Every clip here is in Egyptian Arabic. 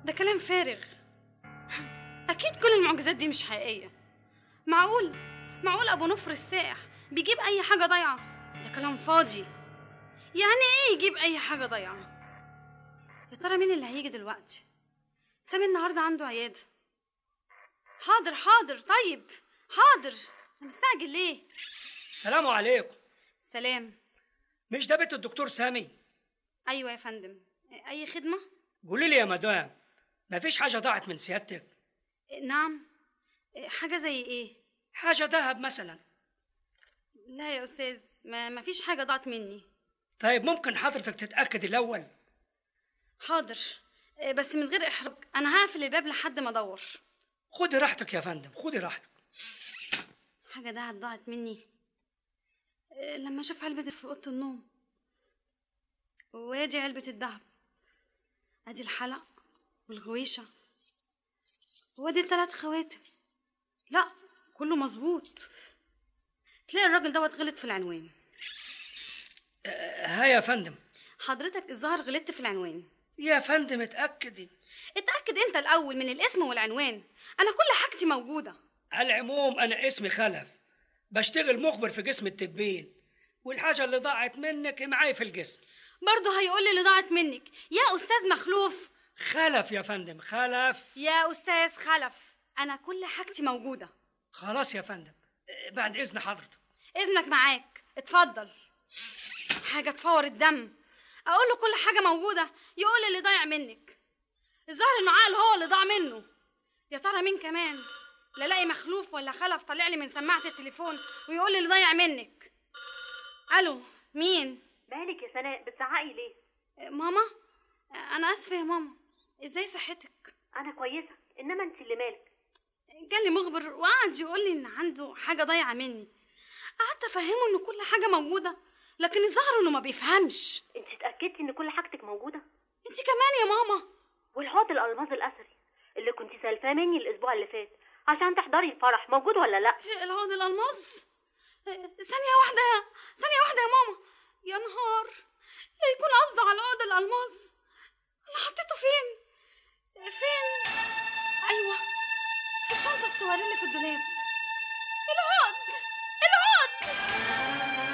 ده كلام فارغ اكيد كل المعجزات دي مش حقيقيه معقول معقول ابو نفر السائح بيجيب اي حاجه ضايعه ده كلام فاضي يعني ايه يجيب اي حاجه ضايعه يا ترى مين اللي هيجي دلوقتي سامي النهارده عنده عياده حاضر حاضر طيب حاضر أنا مستعجل ليه السلام عليكم سلام مش ده بيت الدكتور سامي ايوه يا فندم اي خدمه قولي لي يا مدام مفيش حاجه ضاعت من سيادتك نعم حاجه زي ايه حاجه ذهب مثلا لا يا استاذ ما ما فيش حاجه ضاعت مني طيب ممكن حضرتك تتاكد الاول حاضر بس من غير احراج انا هقفل الباب لحد ما ادور خدي راحتك يا فندم خدي راحتك حاجه ده ضاعت مني لما شاف علبة في اوضه النوم وادي علبة الدهب ادي الحلق والغويشة وادي التلات خواتم لا كله مظبوط تلاقي الراجل دوت غلط في العنوان ها يا فندم حضرتك الظاهر غلطت في العنوان يا فندم اتاكدي اتاكد انت الاول من الاسم والعنوان انا كل حاجتي موجوده على العموم انا اسمي خلف بشتغل مخبر في قسم التبين والحاجه اللي ضاعت منك معاي في القسم برضه هيقول لي اللي ضاعت منك يا استاذ مخلوف خلف يا فندم خلف يا استاذ خلف انا كل حاجتي موجوده خلاص يا فندم بعد اذن حضرتك اذنك معاك اتفضل حاجه تفور الدم اقول له كل حاجه موجوده يقول لي اللي ضايع منك الظاهر انه عقل هو اللي ضاع منه يا ترى مين كمان لا الاقي مخلوف ولا خلف طالع لي من سماعه التليفون ويقول لي اللي ضايع منك الو مين مالك يا سناء بتزعقي ليه ماما انا اسفه يا ماما ازاي صحتك انا كويسه انما انت اللي مالك جالي مخبر وقعد يقول لي ان عنده حاجه ضايعه مني قعدت افهمه ان كل حاجه موجوده لكن الظاهر انه ما بيفهمش انت اتاكدتي ان كل حاجتك موجوده انت كمان يا ماما والعقد الالماظ الاثري اللي كنت سالفاه مني الاسبوع اللي فات عشان تحضري الفرح موجود ولا لا العقد الالماظ ثانيه واحده يا ثانيه واحده يا ماما يا نهار لا يكون قصده على العقد الالماظ انا حطيته فين فين ايوه في الشنطه الصغيره اللي في الدولاب العقد العقد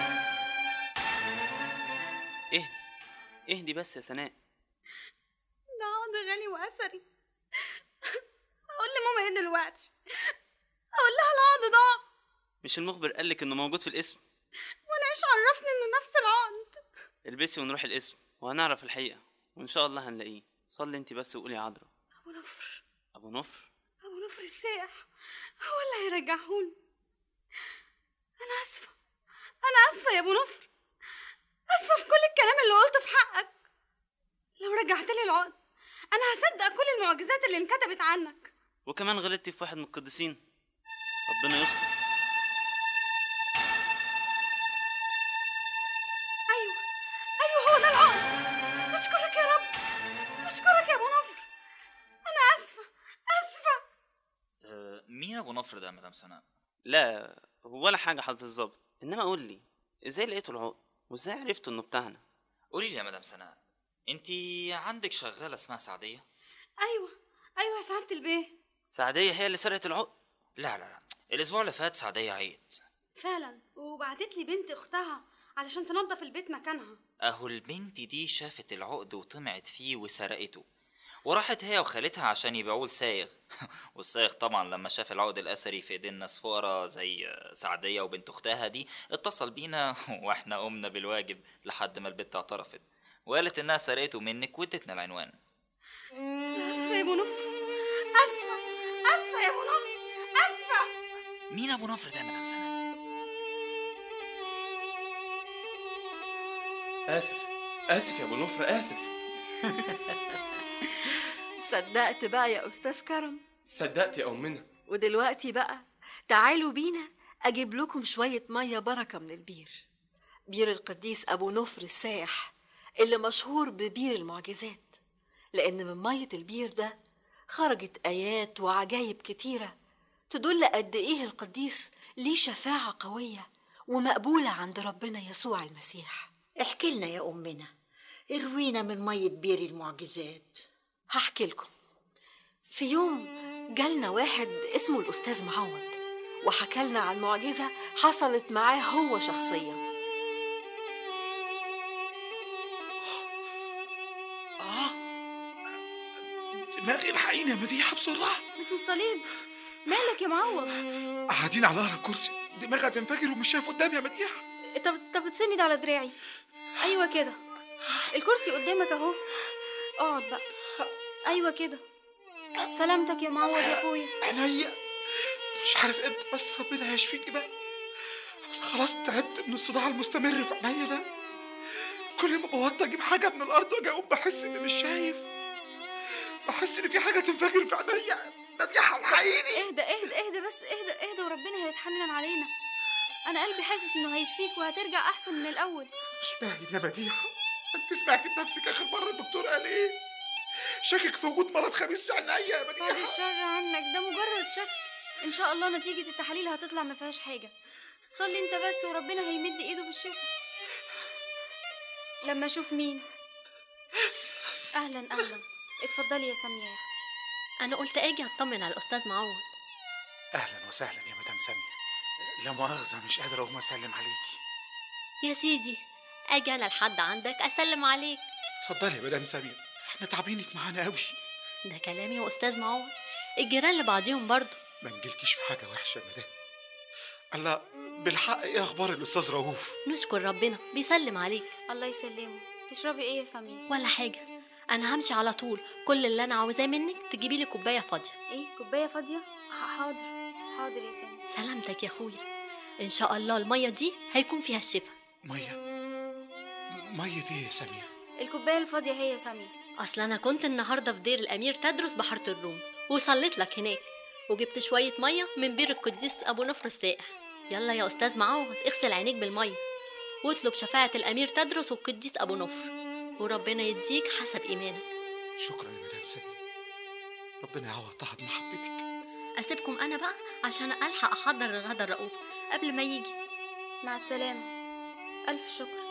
اهدي اهدي بس يا سناء ده عقد غالي واثري اقول لماما ايه دلوقتي اقول لها العقد ضاع مش المخبر قالك انه موجود في الاسم وانا ايش عرفني انه نفس العقد البسي ونروح الاسم وهنعرف الحقيقه وان شاء الله هنلاقيه صلي انت بس وقولي عذرا ابو نفر ابو نفر ابو نفر السائح هو اللي هيرجعهولي انا اسفه انا اسفه يا ابو نفر اسفه في كل الكلام اللي قلته في حقك لو رجعت لي العقد انا هصدق كل المعجزات اللي انكتبت عنك وكمان غلطتي في واحد من القديسين ربنا يستر ايوه ايوه هو ده العقد اشكرك يا رب اشكرك يا ابو نفر انا اسفه اسفه أه مين ابو نفر ده يا مدام سناء لا ولا حاجه حضرة الظابط انما قول لي ازاي لقيتوا العقد وازاي عرفتوا انه بتاعنا قولي لي يا مدام سناء انت عندك شغاله اسمها سعديه ايوه ايوه يا سعاده البيه سعديه هي اللي سرقت العقد لا لا لا الاسبوع اللي فات سعديه عيت فعلا وبعتت لي بنت اختها علشان تنظف البيت مكانها اهو البنت دي شافت العقد وطمعت فيه وسرقته وراحت هي وخالتها عشان يبيعوه لسايغ والسايغ طبعا لما شاف العقد الاثري في ايدين ناس فقراء زي سعديه وبنت اختها دي اتصل بينا واحنا قمنا بالواجب لحد ما البنت اعترفت وقالت انها سرقته منك وادتنا العنوان انا اسفه يا ابو نفر اسفه اسفه يا ابو نفر اسفه مين ابو نفر ده يا مدام سناء آسف آسف يا أبو نفر آسف صدقت بقى يا أستاذ كرم صدقت يا أمنا ودلوقتي بقى تعالوا بينا أجيب لكم شوية مية بركة من البير بير القديس أبو نفر السايح اللي مشهور ببير المعجزات لأن من مية البير ده خرجت آيات وعجايب كتيرة تدل قد إيه القديس ليه شفاعة قوية ومقبولة عند ربنا يسوع المسيح احكي لنا يا أمنا اروينا من مية بير المعجزات هحكي لكم في يوم جالنا واحد اسمه الأستاذ معوض وحكى لنا عن معجزة حصلت معاه هو شخصيا اه دماغي الحقيني يا مديحه بسرعه اسم الصليب مالك يا معوض قاعدين على ظهر الكرسي دماغي هتنفجر ومش شايف قدامي يا مديحه طب طب تسند على دراعي ايوه كده الكرسي قدامك اهو اقعد بقى ايوه كده سلامتك يا معوض يا اخويا عينيا مش عارف امتى بس ربنا هيشفيكي بقى أنا خلاص تعبت من الصداع المستمر في عينيا ده كل ما بوطي اجيب حاجه من الارض واجي اقوم بحس اني مش شايف بحس ان في حاجه تنفجر في عينيا مديحه الحقيني اهدى اهدى اهدى بس اهدى اهدى وربنا هيتحنن علينا انا قلبي حاسس انه هيشفيك وهترجع احسن من الاول اشمعنى يا مديحه انت سمعت بنفسك اخر مره الدكتور قال ايه شاكك في وجود مرض خبيث في عينيا يا بعد مديحه الشر عنك ده مجرد شك ان شاء الله نتيجة التحاليل هتطلع ما فيهاش حاجة صلي انت بس وربنا هيمد ايده بالشفاء لما اشوف مين اهلا اهلا اتفضلي يا سامية يا اختي انا قلت اجي اطمن على الاستاذ معوض اهلا وسهلا يا مدام ساميه لا مؤاخذه مش قادر اقوم اسلم عليكي يا سيدي اجي انا لحد عندك اسلم عليك اتفضلي يا مدام ساميه احنا تعبينك معانا قوي ده كلامي يا استاذ معوض الجيران لبعضيهم برضه ما نجيلكيش في حاجه وحشه يا مدام الله بالحق ايه اخبار الاستاذ رؤوف نشكر ربنا بيسلم عليك الله يسلمه تشربي ايه يا سامية ولا حاجه انا همشي على طول كل اللي انا عاوزاه منك تجيبي لي كوبايه فاضيه ايه كوباية فاضية ح- حاضر حاضر يا سامية سلامتك يا اخويا ان شاء الله الميه دي هيكون فيها الشفاء ميه ميه ايه يا ساميه الكوباية الفاضية هي يا سامية اصل انا كنت النهارده في دير الامير تدرس بحاره الروم وصليت لك هناك وجبت شويه ميه من بير القديس ابو نفر السائح يلا يا استاذ معوض اغسل عينيك بالميه واطلب شفاعه الامير تدرس والقديس ابو نفر وربنا يديك حسب ايمانك شكرا يا مدام ساميه ربنا يعوض طاعة محبتك اسيبكم انا بقى عشان الحق احضر الغدا الرؤوف قبل ما يجي مع السلامة ألف شكر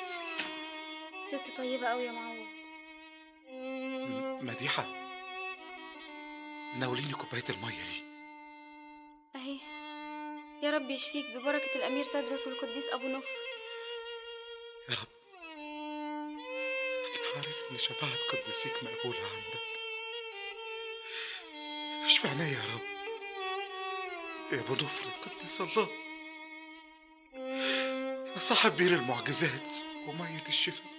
ست طيبة أوي يا معوض م- مديحه ناوليني كوبايه الميه دي أهي يا رب يشفيك ببركة الأمير تدرس والقديس أبو نفر يا رب أنا عارف إن شفاعة قدسيك مقبولة عندك اشفع عينيا يا رب يا أبو نفر قدس الله يا صاحب بير المعجزات ومية الشفاء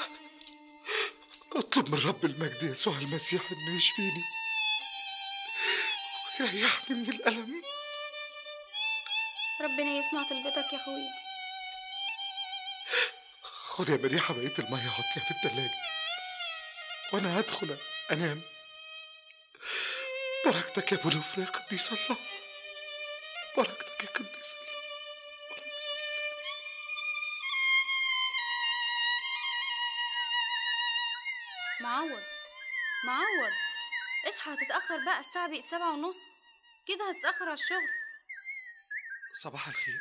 اطلب من رب المجد يسوع المسيح انه يشفيني ويريحني من الألم ربنا يسمع طلبتك يا أخويا خد يا مديحة بقية المية حطيها في التلاجة وأنا هدخل أنام بركتك يا أبو نفر يا قديس الله بركتك يا قديس الله معوض معوض اصحى هتتأخر بقى الساعة بقت سبعة ونص كده هتتأخر على الشغل صباح الخير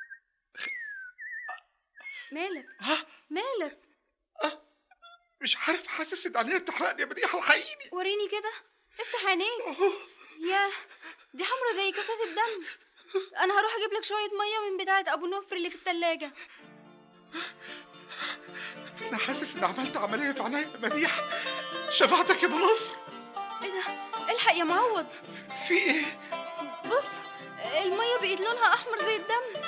مالك ها مالك مش عارف حاسس إن عينيا بتحرقني يا مديحة الحقيني وريني كده افتح عينيك أهو يا دي حمرا زي كاسات الدم انا هروح اجيب لك شويه ميه من بتاعه ابو نفر اللي في التلاجة أنا حاسس إن عملت عملية في عينيا يا مديحة شفاعتك يا أبو نفر ايه ده الحق يا معوض في إيه؟ بص الميه بقت لونها احمر زي الدم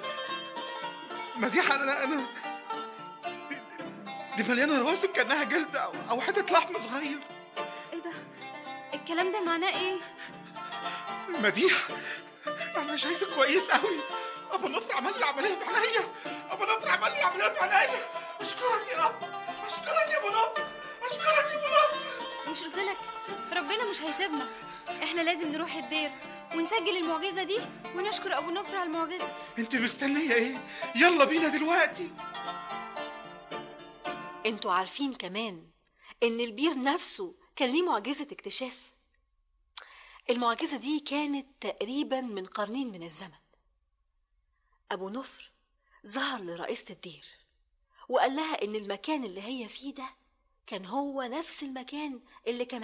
مديحة أنا أنا دي, دي مليانة رواسب كأنها جلد أو, أو حتة لحم صغير ايه ده الكلام ده معناه ايه مديحة أنا شايفك كويس أوي أبو نصر عمل لي عملية في عينيا أبو نصر عمل لي عملية في عينيا أشكرك يا رب أشكرك يا أبو نصر أشكرك يا أبو نصر مش قلت لك ربنا مش هيسيبنا احنا لازم نروح الدير ونسجل المعجزه دي ونشكر ابو نفر على المعجزه أنت مستنية إيه؟ يلا بينا دلوقتي انتوا عارفين كمان ان البير نفسه كان ليه معجزة اكتشاف المعجزة دي كانت تقريبا من قرنين من الزمن أبو نفر ظهر لرئيسة الدير وقال لها إن المكان اللي هي فيه ده كان هو نفس المكان اللي كان